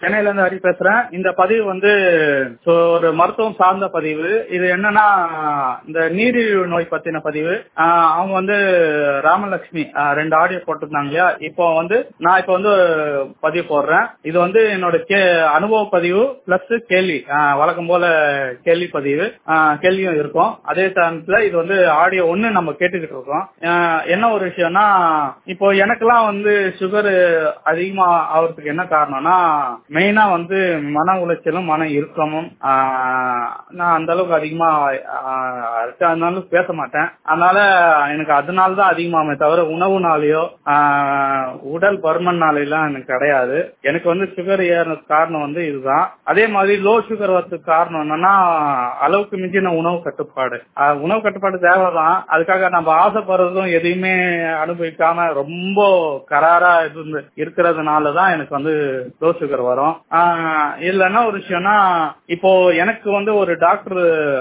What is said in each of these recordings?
சென்னையில இருந்து ஹரி பேசுறேன் இந்த பதிவு வந்து so, ஒரு மருத்துவம் சார்ந்த பதிவு இது என்னன்னா இந்த நீரிழிவு நோய் பத்தின பதிவு ஆஹ் அவங்க வந்து ராமலட்சுமி ஆஹ் ரெண்டு ஆடியோ போட்டிருந்தாங்க இல்லையா இப்போ வந்து நான் இப்போ வந்து பதிவு போடுறேன் இது வந்து என்னோட கே அனுபவ பதிவு பிளஸ் கேள்வி ஆஹ் வழக்கம் போல கேள்வி பதிவு ஆஹ் கேள்வியும் இருக்கும் அதே சமயத்துல இது வந்து ஆடியோ ஒண்ணு நம்ம கேட்டுக்கிட்டு இருக்கோம் ஆஹ் என்ன ஒரு விஷயம்னா இப்போ எனக்கெல்லாம் வந்து சுகர் அதிகமா ஆகிறதுக்கு என்ன காரணம்னா மெயினா வந்து மன உளைச்சலும் மன இறுக்கமும் ஆஹ் நான் அந்த அளவுக்கு அதிகமா ஆஹ் அதனால பேச மாட்டேன் அதனால எனக்கு அதனால தான் அதிகமாமே தவிர உணவுனாலேயோ ஆஹ் உடல் பருமன்னாலாம் எனக்கு கிடையாது எனக்கு வந்து சுகர் ஏறினதுக்கு காரணம் வந்து இதுதான் அதே மாதிரி லோ சுகர் வரதுக்கு காரணம் என்னன்னா அளவுக்கு மிஞ்சின உணவு கட்டுப்பாடு ஆஹ் உணவு கட்டுப்பாடு தேவைதான் அதுக்காக நம்ம ஆசைப்படுறதும் எதையுமே அனுபவிக்காம ரொம்ப கராரா இருந்து இருக்கிறதுனாலதான் எனக்கு வந்து லோ சுகர் வரும் ஆஹ் இல்லைன்னா ஒரு விஷயம்னா இப்போ எனக்கு வந்து ஒரு டாக்டர்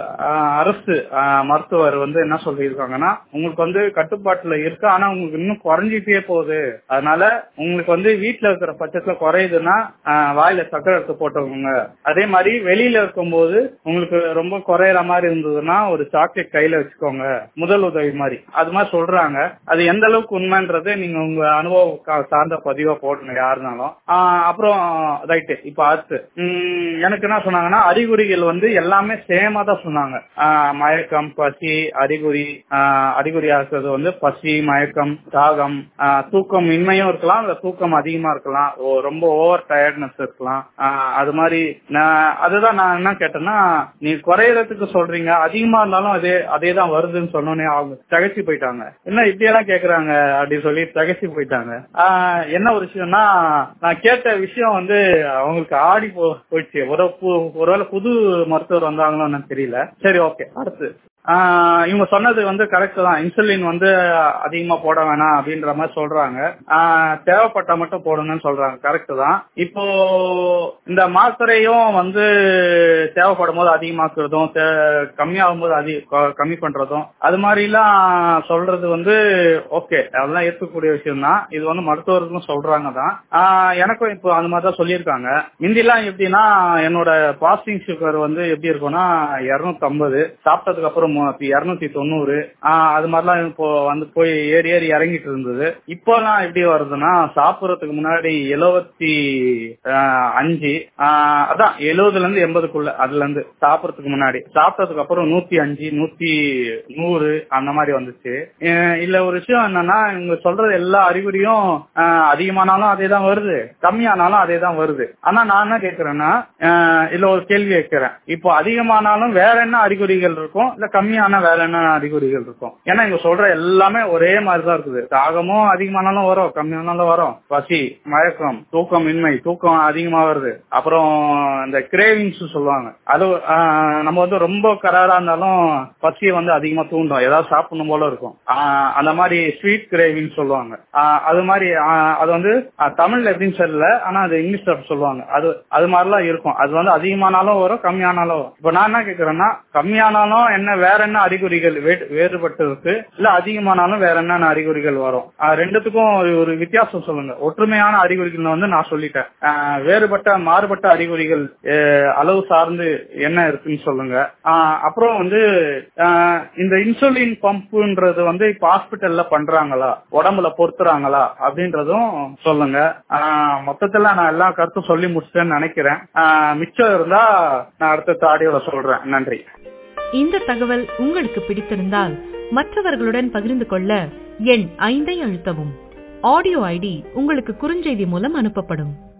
அரசு ஆஹ் மருத்துவர் வந்து என்ன சொல்லியிருக்காங்கன்னா உங்களுக்கு வந்து கட்டுப்பாட்டுல இருக்கு ஆனா உங்களுக்கு இன்னும் குறைஞ்சிட்டே போகுது அதனால உங்களுக்கு வந்து வீட்டுல இருக்கிற பட்சத்துல குறையுதுன்னா ஆஹ் வாயில சக்கரை எடுத்து போட்டுக்கோங்க அதே மாதிரி வெளியில இருக்கும்போது உங்களுக்கு ரொம்ப குறையிற மாதிரி இருந்ததுன்னா ஒரு சாக்லேட் கையில வச்சுக்கோங்க முதல் உதவி மாதிரி அது மாதிரி சொல்றாங்க அது எந்த அளவுக்கு உண்மைன்றது நீங்க உங்க அனுபவம் கா- சார்ந்த பதிவா போடணும் யாருனாலும் ஆஹ் அப்புறம் ரைட்டு இப்ப அடுத்து உம் எனக்கு என்ன சொன்னாங்கன்னா அறிகுறிகள் வந்து எல்லாமே சேமா தான் சொன்னாங்க ஆஹ் மயக்கம் பசி அறிகுறி ஆஹ் அறிகுறியா இருக்கிறது வந்து பசி மயக்கம் தாகம் ஆஹ் தூக்கம் இன்மையும் இருக்கலாம் இல்ல தூக்கம் அதிகமா இருக்கலாம் ஓ- ரொம்ப ஓவர் டயர்ட்னஸ் இருக்கலாம் ஆஹ் அது மாதிரி நான் அதுதான் நான் என்ன கேட்டேன்னா நீ குறையறதுக்கு சொல்றீங்க அதிகமா இருந்தாலும் அதே அதே தான் வருதுன்னு சொன்னோன்னே அவங்க தகச்சு போயிட்டாங்க என்ன இப்படியெல்லாம் கேக்குறாங்க அப்படின்னு சொல்லி தகச்சு போயிட்டாங்க ஆஹ் என்ன ஒரு விஷயம்னா நான் கேட்ட விஷயம் வந்து அவங்களுக்கு ஆடி போ போயிடுச்சு ஒரு பு- ஒருவேளை புது மருத்துவர் வந்தாங்களோ எனக்கு தெரியல சரி ஓகே அடுத்து ஆஹ் இவங்க சொன்னது வந்து கரெக்ட் தான் இன்சுலின் வந்து அதிகமா போட வேணாம் அப்படின்ற மாதிரி சொல்றாங்க ஆஹ் தேவைப்பட்டா மட்டும் போடணும்னு சொல்றாங்க கரெக்ட் தான் இப்போ இந்த மாத்திரையும் வந்து தேவைப்படும் போது அதிகமாக்குறதும் தே- கம்மியாகும் போது அதிக க- கம்மி பண்றதும் அது மாதிரிலாம் சொல்றது வந்து ஓகே அதெல்லாம் ஏற்கக்கூடிய விஷயம் தான் இது வந்து மருத்துவர்களும் சொல்றாங்க தான் ஆஹ் எனக்கும் இப்போ அந்த மாதிரி தான் சொல்லியிருக்காங்க முந்திலாம் எப்படின்னா என்னோட பாஸ்டிங் சுகர் வந்து எப்படி இருக்கும்னா இருநூத்தி ஐம்பது சாப்பிட்டதுக்கு அப்புறம் இருநூத்தி தொண்ணூறு அது மாதிரிலாம் இப்போ வந்து போய் ஏறி ஏறி இறங்கிட்டு இருந்தது இப்போலாம் எப்படி வருதுன்னா சாப்பிடறதுக்கு முன்னாடி எழுவத்தி அஞ்சு ஆஹ் அதான் எழுபதுல இருந்து எண்பதுக்குள்ள அதுல இருந்து சாப்பிடறதுக்கு முன்னாடி சாப்பிட்டதுக்கு அப்புறம் நூத்தி அஞ்சு நூத்தி நூறு அந்த மாதிரி வந்துச்சு அஹ் இல்ல ஒரு விஷயம் என்னன்னா இவங்க சொல்றது எல்லா அறிகுறியும் ஆஹ் அதிகமானாலும் அதே தான் வருது கம்மியானாலும் அதே தான் வருது ஆனா நான் என்ன கேக்குறேன்னா ஆஹ் இல்ல ஒரு கேள்வி கேட்கிறேன் இப்போ அதிகமானாலும் வேற என்ன அறிகுறிகள் இருக்கும் இல்ல கம்மியான வேற என்ன அறிகுறிகள் இருக்கும் ஏன்னா இங்க சொல்ற எல்லாமே ஒரே மாதிரி தான் இருக்குது தாகமும் அதிகமானாலும் வரும் கம்மியானாலும் வரும் பசி மயக்கம் தூக்கம் இன்மை தூக்கம் அதிகமா வருது அப்புறம் இந்த கிரேவிங்ஸ் சொல்லுவாங்க அது ஆஹ், நம்ம வந்து ரொம்ப கராரா இருந்தாலும் பசியை வந்து அதிகமா தூண்டும் ஏதாவது சாப்பிடணும் போல இருக்கும் ஆஹ், அந்த மாதிரி ஸ்வீட் கிரேவிங் சொல்லுவாங்க ஆஹ், அது மாதிரி ஆஹ், அது வந்து ஆஹ், தமிழ்ல எப்படின்னு தெரியல ஆனா அது இங்கிலீஷ்ல சொல்லுவாங்க அது அது மாதிரிலாம் இருக்கும் அது வந்து அதிகமானாலும் வரும் கம்மியானாலும் வரும் இப்ப நான் என்ன கேக்குறேன்னா கம்மியானாலும் என்ன வேற என்ன அறிகுறிகள் வே- வேறுபட்டு இருக்கு இல்ல அதிகமானாலும் வேற என்னென்ன அறிகுறிகள் வரும் ஆஹ், ரெண்டுத்துக்கும் ஒரு- ஒரு வித்தியாசம் சொல்லுங்க ஒற்றுமையான அறிகுறிகள் வந்து நான் சொல்லிட்டேன் ஆஹ், வேறுபட்ட மாறுபட்ட அறிகுறிகள் அஹ், அளவு சார்ந்து என்ன இருக்குன்னு சொல்லுங்க ஆஹ், அப்புறம் வந்து ஆஹ், இந்த இன்சுலின் பம்புன்றது வந்து இப்ப ஹாஸ்பிட்டல்ல பண்றாங்களா உடம்புல பொருத்துறாங்களா அப்படின்றதும் சொல்லுங்க ஆஹ், மொத்தத்துல நான் எல்லா கருத்தும் சொல்லி முடிச்சிட்டேன்னு நினைக்கிறேன் ஆஹ், மிச்சம் இருந்தா நான் அடுத்த ஆடியோல சொல்றேன் நன்றி இந்த தகவல் உங்களுக்கு பிடித்திருந்தால் மற்றவர்களுடன் பகிர்ந்து கொள்ள எண் ஐந்தை அழுத்தவும் ஆடியோ ஐடி உங்களுக்கு குறுஞ்செய்தி மூலம் அனுப்பப்படும்